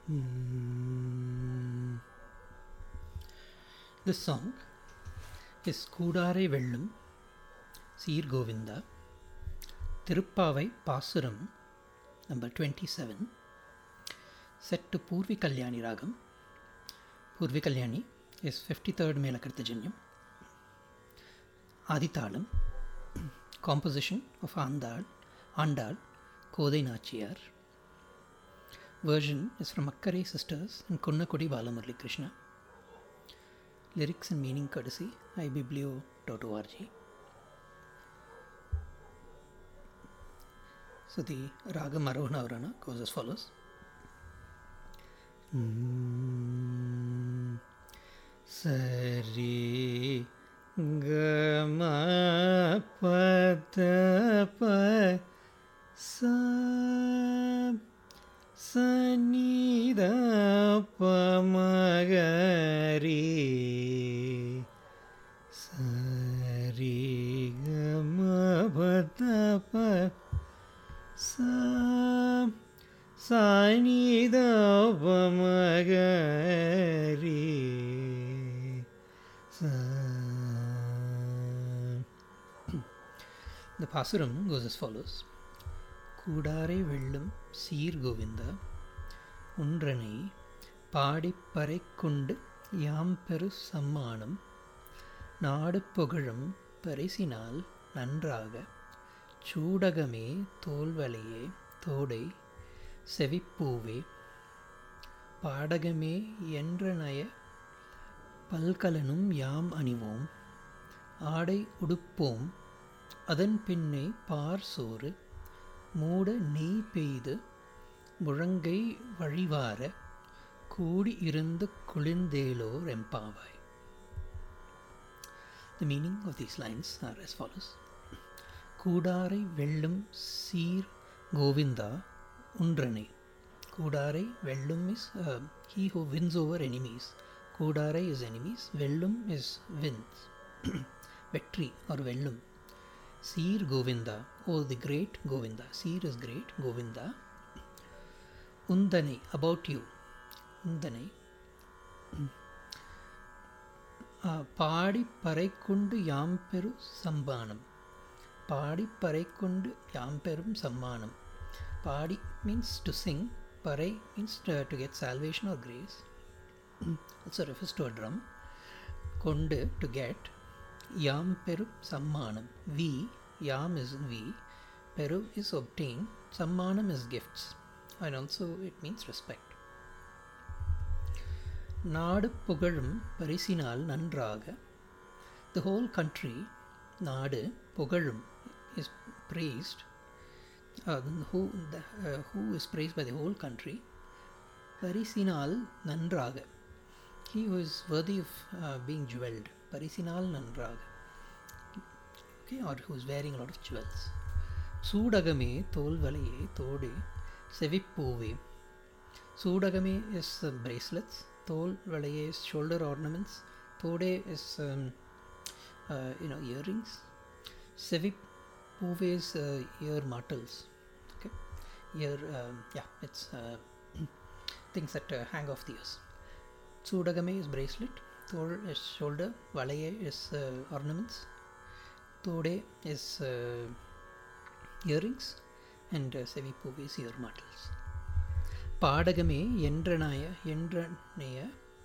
Mm. This song is கூடாரை வெள்ளும் சீர் கோவிந்தா திருப்பாவை பாசுரம் number twenty seven set to Purvi Kalyani ragam Purvi Kalyani is fifty third மேலக்கர்த்தஜன்யம் ஆதித்தாளம் composition of Andal Andal Kothai Nachiyar version is from Akkare Sisters and Kunnakudi Balamurli Krishna. Lyrics and meaning courtesy ibiblio.org. So the Raga Marohana Varana goes as follows. Mm, Sari Gama Pada Pa Sa சனித பமகரி சரி கமபதப சனித பமகரி The Pasuram goes as follows. கூடாரை வெள்ளும் சீர் கோவிந்தா ஒன்றனை பாடிப்பறை கொண்டு யாம் பெரு சம்மானம் நாடு புகழும் பரிசினால் நன்றாக சூடகமே தோல்வலையே தோடை செவிப்பூவே பாடகமே என்றனைய பல்கலனும் யாம் அணிவோம் ஆடை உடுப்போம் அதன் பின்னே பார் சோறு மூட நெய் பெய்து முழங்கை வழிவார கூடி இருந்து குளிர்ந்தேலோர் எம்பாவாய் The meaning of these lines are as follows. கூடாரை வெல்லும் சீர் கோவிந்தா உன்றனை கூடாரை வெல்லும் is uh, he who wins over enemies கூடாரை is enemies வெல்லும் is wins வெற்றி or வெல்லும் Seer Govinda, oh the great Govinda. Seer is great, Govinda. Undane, about you. Undane. பாடி பறைக்கொண்டு யாம் பெரு சம்பானம் பாடி பறைக்கொண்டு யாம் பெரும் சம்மானம் பாடி means to sing parai means to get salvation or grace also refers to a drum கொண்டு to get Yam Peru Sammanam. We, Yam is we, Peru is obtained, Sammanam is gifts, and also it means respect. நாடு புகழும் பரிசினால் நன்றாக the whole country நாடு புகழும் is praised uh, who, the, uh, who is praised by the whole country பரிசினால் நன்றாக he who is worthy of uh, being jeweled பரிசினால் நன்றாக okay or who's wearing lot of jewels சூடகமே தோல்வலையே தோடு செவிப்பூவே சூடகமே இஸ் பிரேஸ்லெட்ஸ் தோல் வலையே இஸ் ஷோல்டர் ஆர்னமெண்ட்ஸ் தோடே இஸ் யூனோ இயரிங்ஸ் செவிப்பூவே இஸ் இயர் மாட்டல்ஸ் ஓகே இயர் யா இட்ஸ் things that uh, hang off the ears. Sudagame is bracelet, Thol is shoulder, Valaye is uh, ornaments, Tode is uh, earrings, and uh, Sevipuvi is ear martles. பாடகமே என்றனாய என்றனைய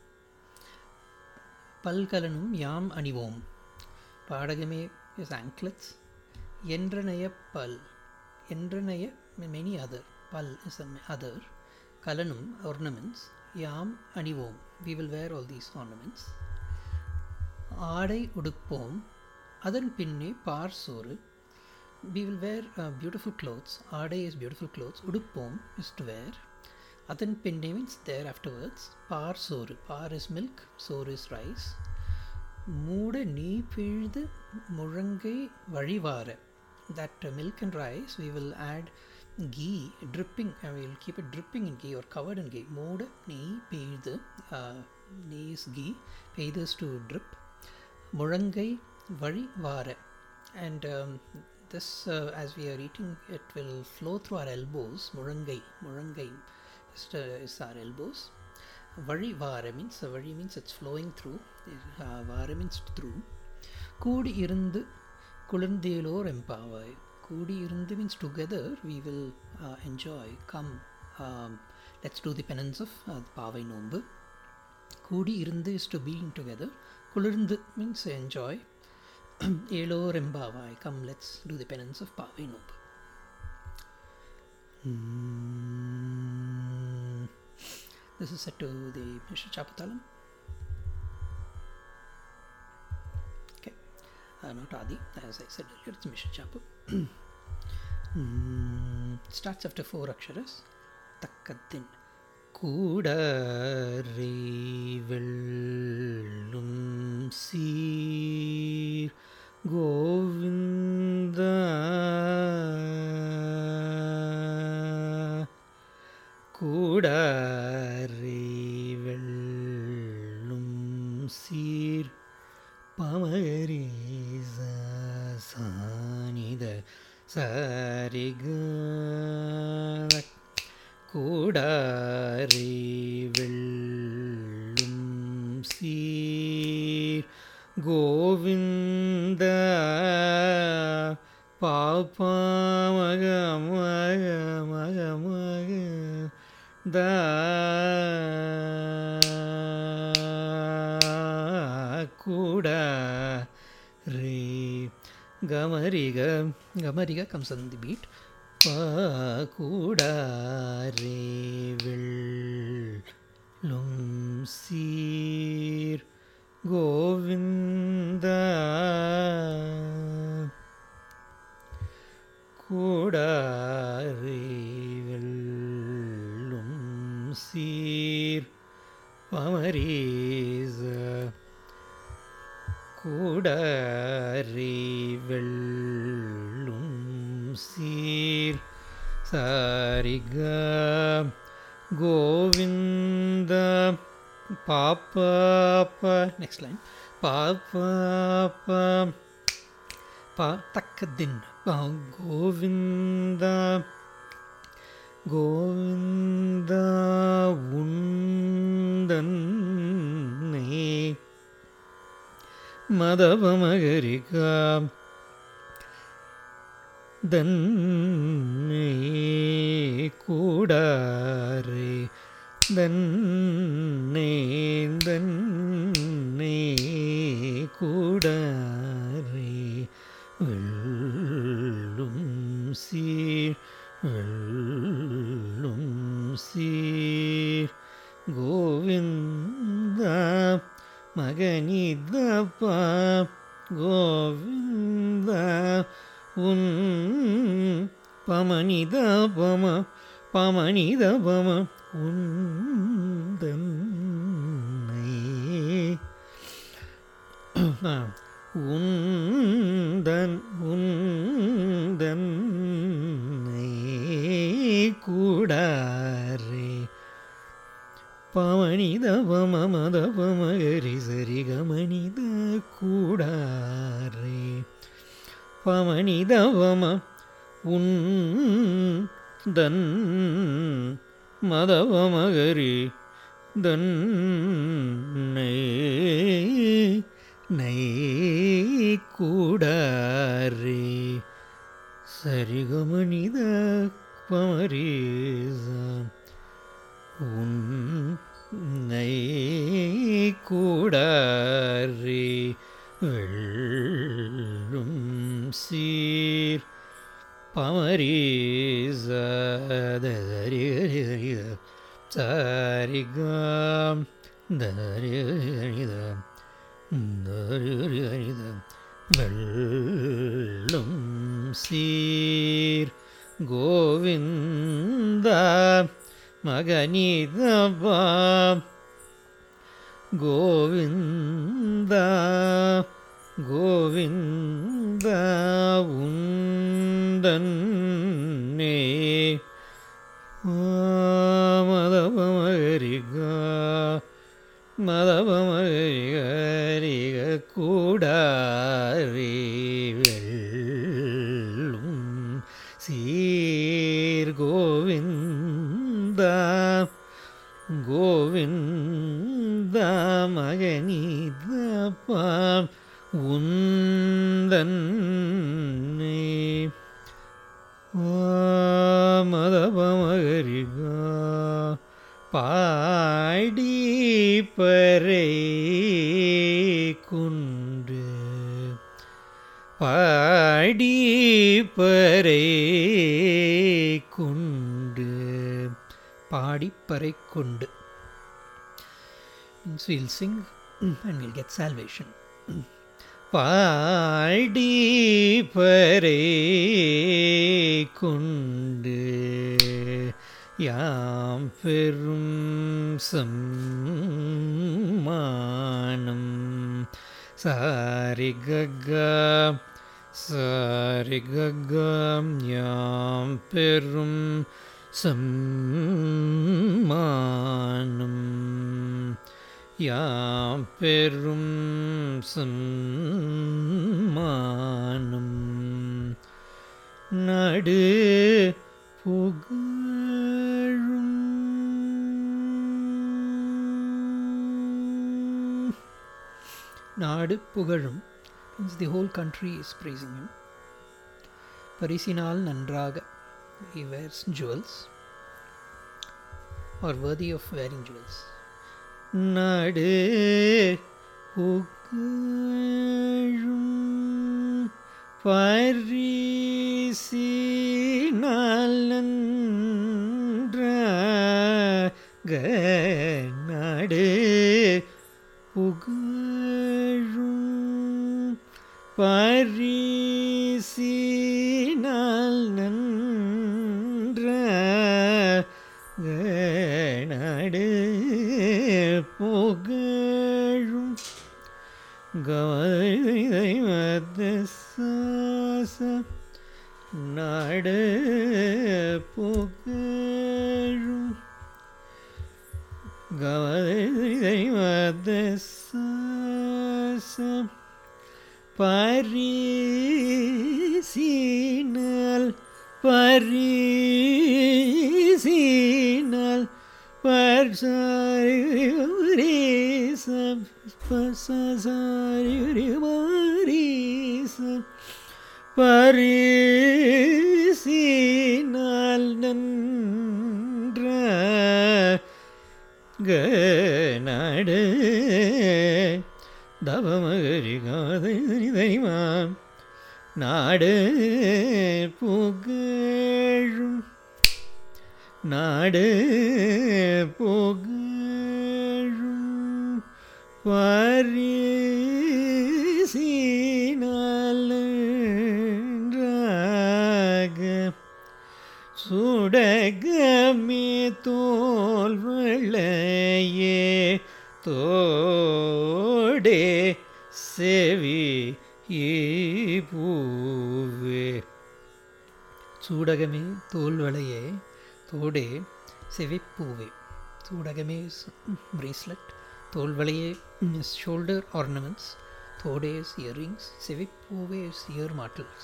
பல்கலனும் யாம் அணிவோம் பாடகமே is anklets என்றனைய பல் என்றனைய மெனி அதர் பல் இஸ் அதர் கலனும் ornaments யாம் அணிவோம் we will wear all these ornaments ஆடை உடுப்போம் அதன் பின்னே பார் சோறு we will wear uh, beautiful clothes ஆடை is beautiful clothes உடுப்போம் is to wear அதன் பின்னே means there afterwards பார் சோறு பார் is milk சோறு is rice மூட நீ பிழ்து முழங்கை வழிவார that uh, milk and rice we will add ghee dripping I will keep it dripping in ghee or covered in ghee mode nee peidhu uh, nee is ghee peidhu is to drip murangai vari vara and um, this uh, as we are eating it will flow through our elbows murangai murangai is, uh, is our elbows. Vadi vara means uh, vadi means it's flowing through. Uh, vara means through. கூடி இருந்து குளிர்ந்தேலோர் எம்பாவாய் கூடி இருந்து means together we will uh, enjoy come um, let's do the penance of uh, பாவை நோன்பு கூடி இருந்து is to being together குளிர்ந்து means enjoy ஏலோர் எம்பாவாய் come let's do the penance of பாவை நோன்பு Mm. This is set to the Mishra Chapatalam. Okay, uh, not Adi, as I said earlier, it's Mishra Chapu. mm. Starts after four aksharas. Takkatin. கூடரை வெள்ளும் சீர் கோவிந்த கூடரை வெள்ளும் சீர் பமகரீச சானித சரிக கூடாரை வெள்ளும் சீர் கோவிந்த பாப்பாமக மக மக மக த கூட ரே கமரிக கமரிக comes on the beat கூடாரே வெள்ளும் சீர் கோவிந்த கூடாரே வெள்ளும் சீர் பமரீச கூடரே வெள்ளும் சீர் சரிக கோவிந்த பாப்ப நெக்ஸ்ட் லைன் பாப்ப பா தக்கதின் கோவிந்த கோவிந்த உந்தன்னே மதபமகரிகா தன்னே கூடாரே தன்னே தன்னே கூடாரே வெள்ளும் சீர் வெள்ளும் சீர் கோவிந்த மகனிதப்பா கோவிந்த உன் பமனித பம பமனித பம உந்தன்னை உந்தன் உந்தன்னை கூடாரே பமனித பம மத பமகரி சரி கமனித கூடாரே பமனித பம உன் தன் மதவமகரி தன்னை நை கூடாரே சரிகமனித பமரீச உன்னை கூடாரே வெள்ளும் சீர் பமரீச தரிகரித சரிகாம் தரிகரித தரிகரித வெள்ளும் சீர் கோவிந்த மகனிதபா கோவிந்த கோவிந்த உந்தன்னே மதபமரிகா மதபமரிகரிக கூடாரே வெள்ளும் சீர் கோவிந்த கோவிந்த மகனிதப்பா உந்தன்னை மதபமகரிகா பாடி பறை குண்டு பாடி பறை குண்டு பாடிப்பறை கொண்டு means we'll sing and we'll get salvation பாடி பறை கொண்டு யாம் பெரும் சம்மானம் சாரி ககா சாரி ககாம் யாம் பெரும் சம்மானம் யாம் பெரும் சம்மானம் நடு புகழும் நாடு புகழும் means the whole country is praising him பரிசினால் நன்றாக he wears jewels or worthy of wearing jewels நடு புகழும் பரிசினால் நன்றாக நடு புகழும் பரிசினால் நன்றாக நடு புகழும் கவலை மதசாச நாடு புகழும் கவலை மதசாச பரிசினால் பரிசினால் பர்சாரிசம் பசாரிசம் பரிசினால் நன்ற நடு தவமகரி காதை தைமாம் நாடு புகழும் நாடு புகழும் பரிசினாக சுடகமே தோல் வளையே தோடே செவி பூவே சூடகமே தோல்வளையே தோடே செவிப்பூவே சூடகமே bracelet தோல்வளையே is shoulder ornaments தோடே is earrings செவிப்பூவே is ear martles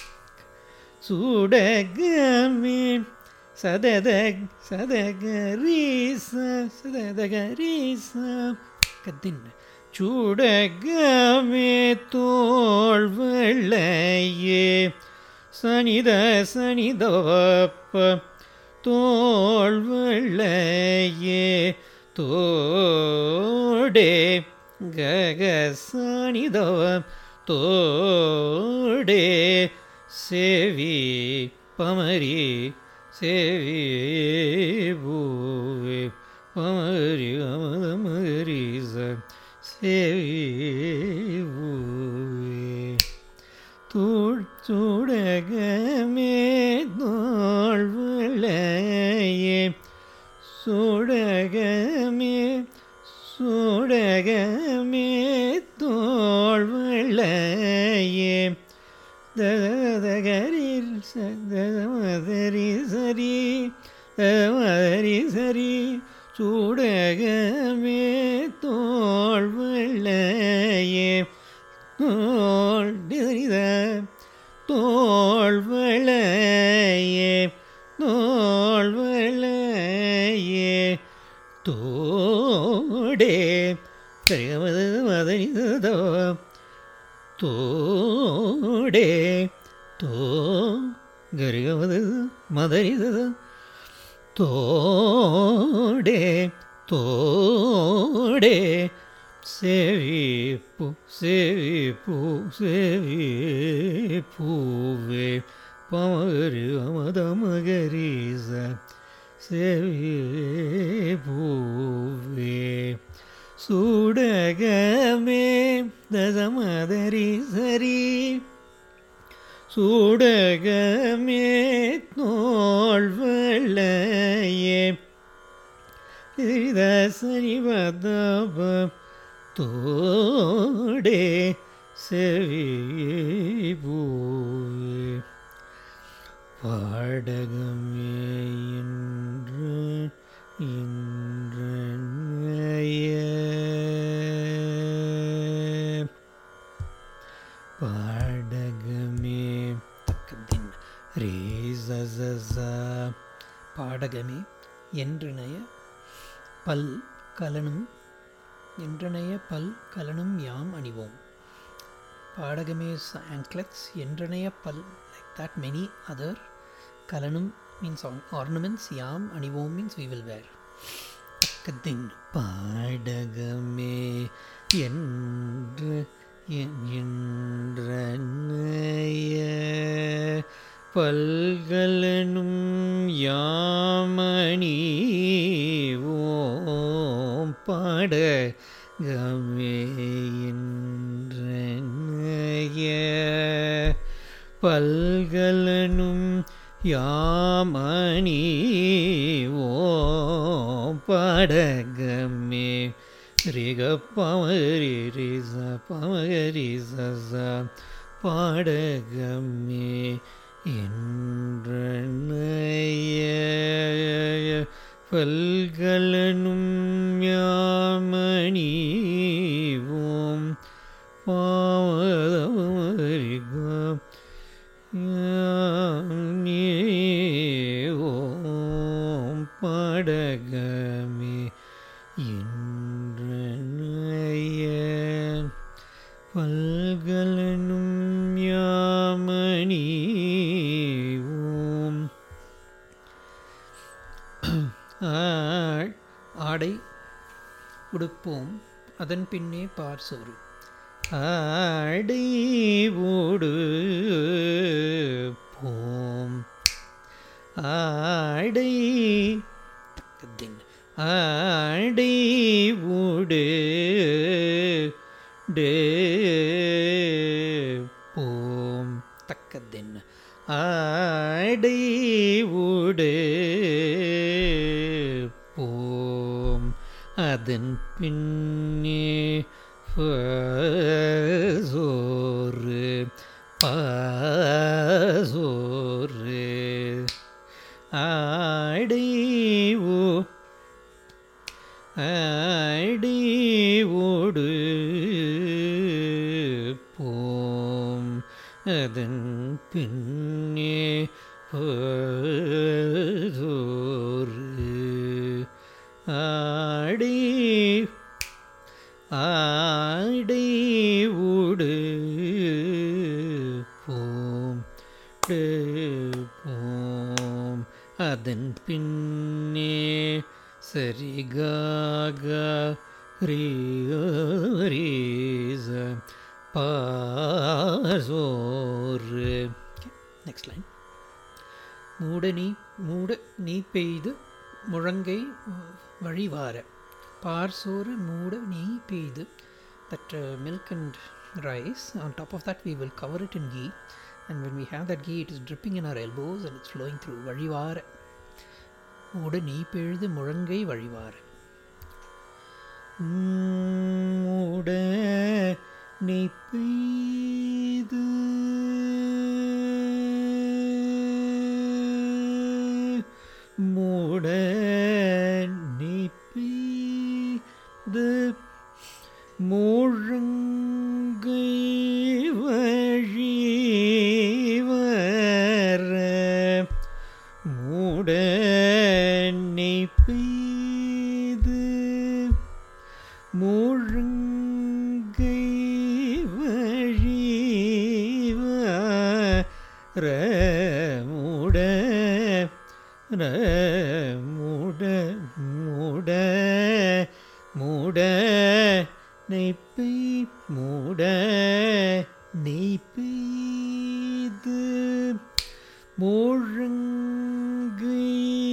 சுடகமே சதத சதகரீச சதகரீச கத்தின் சுடகமே தோல் வெள்ளையே சனித சனிதவப்ப தோல் வெள்ளையே தோடே கக சனிதவ தோடே சேவி பமரி சேவி பூவே பமரி அமதமரீச சேவி பூவே தூள் சூடகமே தோள் விளையே சூடகமே சூடகமே தோள் விளையே தகரீர் மதரி சரி மதரி சரி சூடகமே தோள் வெள்ளையே தோள் டிசரித தோள் வெள்ளையே தோள் வெள்ளையே தோடே கரிகமத மதனிதோ தோடே தோ கரிகமத மதனிதோ தோடே தோடே சேவிப்பு சேவிப்பு சேவிப்பூவே பமகரி அமதமகரீச சேவிப்பூவே சூடகமே தசமதரி சரி சூடகமே தோல்வளையே தசனி பதப தோடே செவிபூவே பாடகமே என்று இன்றைய பாடகமே தக்கதின் ரீசச பாடகமே என்றனைய பல் கலனும் என்றனைய பல் கலனும் யாம் அணிவோம் பாடகமே ஆங்க்லெட்ஸ் என்றனைய பல் லைக் தட் மெனி அதர் கலனும் மீன்ஸ் ஆர்னமெண்ட்ஸ் யாம் அணிவோம் மீன்ஸ் வி வில் வேர் தக்கதின் பாடகமே என்று என்றனைய பல்கலனும் யாமணி ஓம் பாடகமே என்றனைய பல்கலனும் யாமணி ஓம் பாடகமே ரிக பமரி ரிச பமகரி சச பாடகமே என்றனைய பல்கலனும் யாமணி ஓம் பாமதமரிகம் ஓம் பாடகமே இன்றனைய பல்கலனும் யாமணி ஓம் ஆ- ஆடை உடுப்போம் அதன் பின்னே பார் சோறு ஆடை ஓடு போம் ஆடை தக்கதின் ஆடை ஓடு டே போம் தக்கதின் ஆடை ஓடு போம் அதன் பின்னே சோறு பாசோறு ஆடை ஓ ஆடை ஓடு போம் அதன் பின்னே சோறு ஆடை ஆடை ஊடு போம் டு போம் அதன் பின்னே சரிகாக ரீச பாசோறு நெக்ஸ்ட் லைன் மூட நீ மூட நீ பெய்து முழங்கை வழிவார பார்சோறு மூட நீ பெய்து that milk and rice on top of that we will cover it in ghee and when we have that ghee it is dripping in our elbows and it's flowing through வழிவார மூட நீ பெய்து முழங்கை வழிவார மூட நீ பெய்து மூட நீ பெய்து முழங்கை வழி வர மூட நீ பெய்து முழங்கை வழிவர மூட ர மூட மூட மூட நெய்ப்பை மூட நெய்ப்பெய்து முழங்கை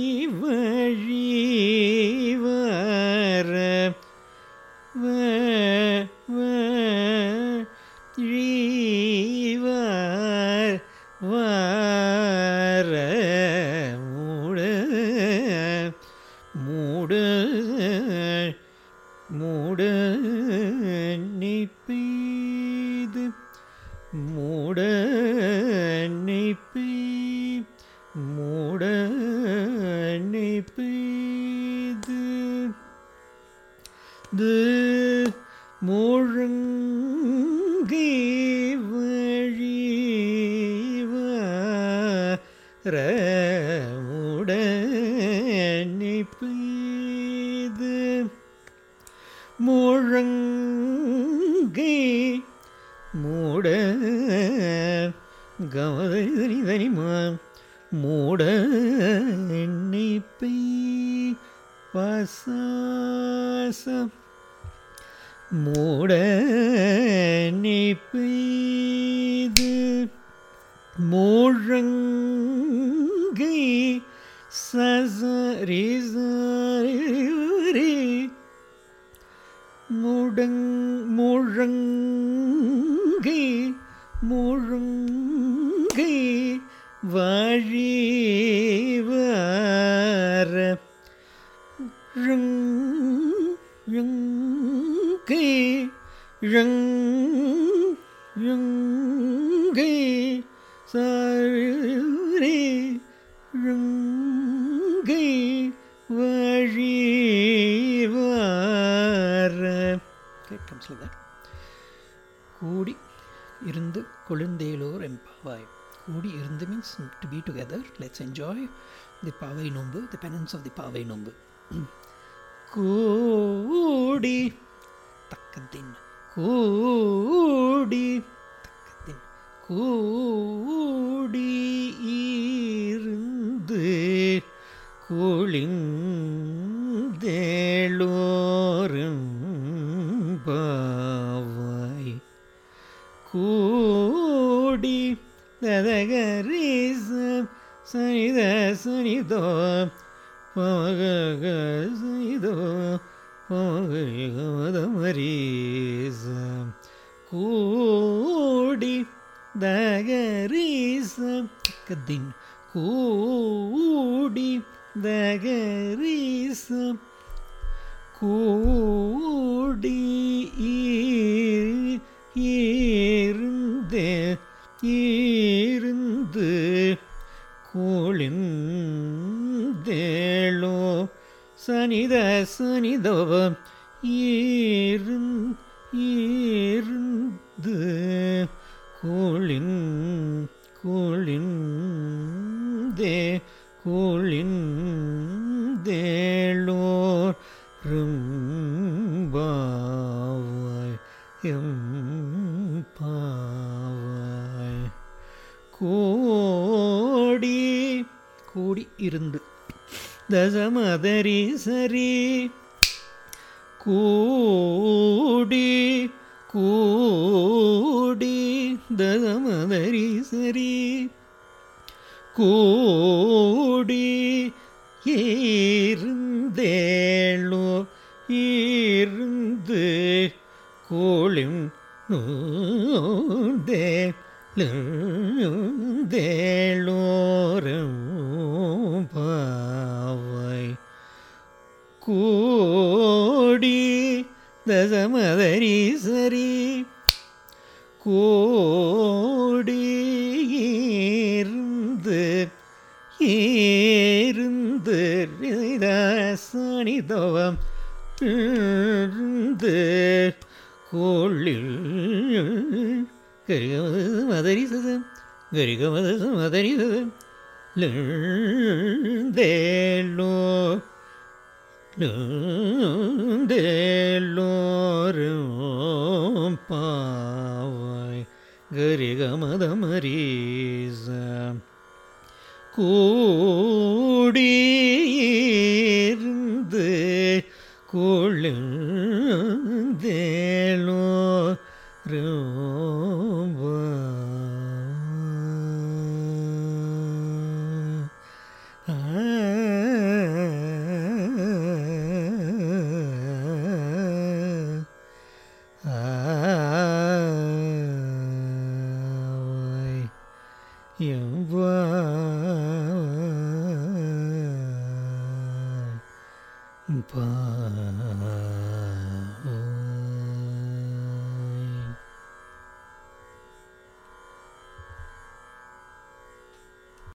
வழிவர வ வழிவர் வர மூட மூட மூட நீ பெய்து மூட நீ பெய் மூட நீ பெய்து து முழங்கி வழிவர உடனே பெய்து முழங்கை மூட கமதனி தனிமா மூட எண்ணெய் பெய் பசாசம் மூட நீ பெய்து முழங்கை சசரி சரி முடங் முழங்கை முழங்கை வழிவர ரங்கை ரங்கை சாரி ரங்கை வழிவர It comes like that. கூடி இருந்து கொழுந்தேலோர் எம்பாவாய் கூடி இருந்து means to be together let's enjoy the Pavai Nonbu the penance of the Pavai நோன்பு கூடி தக்கத்தின் கூடி தக்கத்தின் கூடி இருந்து குளிந்தேளோரும் பாவாய் கூடி ததகரீசம் சனித சனிதோ பமக சனிதோ பமகமதமரீசம் கூடி தகரீசம் தக்கத்தின் கூடி தகரீசம் கூடி இரு- இருந்து இருந்து குளிந்தேளோ சனித சனிதவம் இருந் இருந்து குளின் குளிந்தே குளிந்தேளோர் ரும்பாவாய் எம்பாவாய் கோடி கூடி இருந்து தசமதரி சரி கூடி கூடி தசமதரி சரி கூடி இருந்தேளோ இருந்து கோளிம் தே தேளோரும் பாவை கோடி தசமதரி சரி கோடி இருந்து இருந்து சனிதவம் இருந்து கோளில் கரிகமது மதரி சதம் கரிகமது மதரி சதம் தேளோ லுந்தேலோரும் பாவாய் கரிகமதமரீச கூடியிருந்து கொழுந்தேலோ பா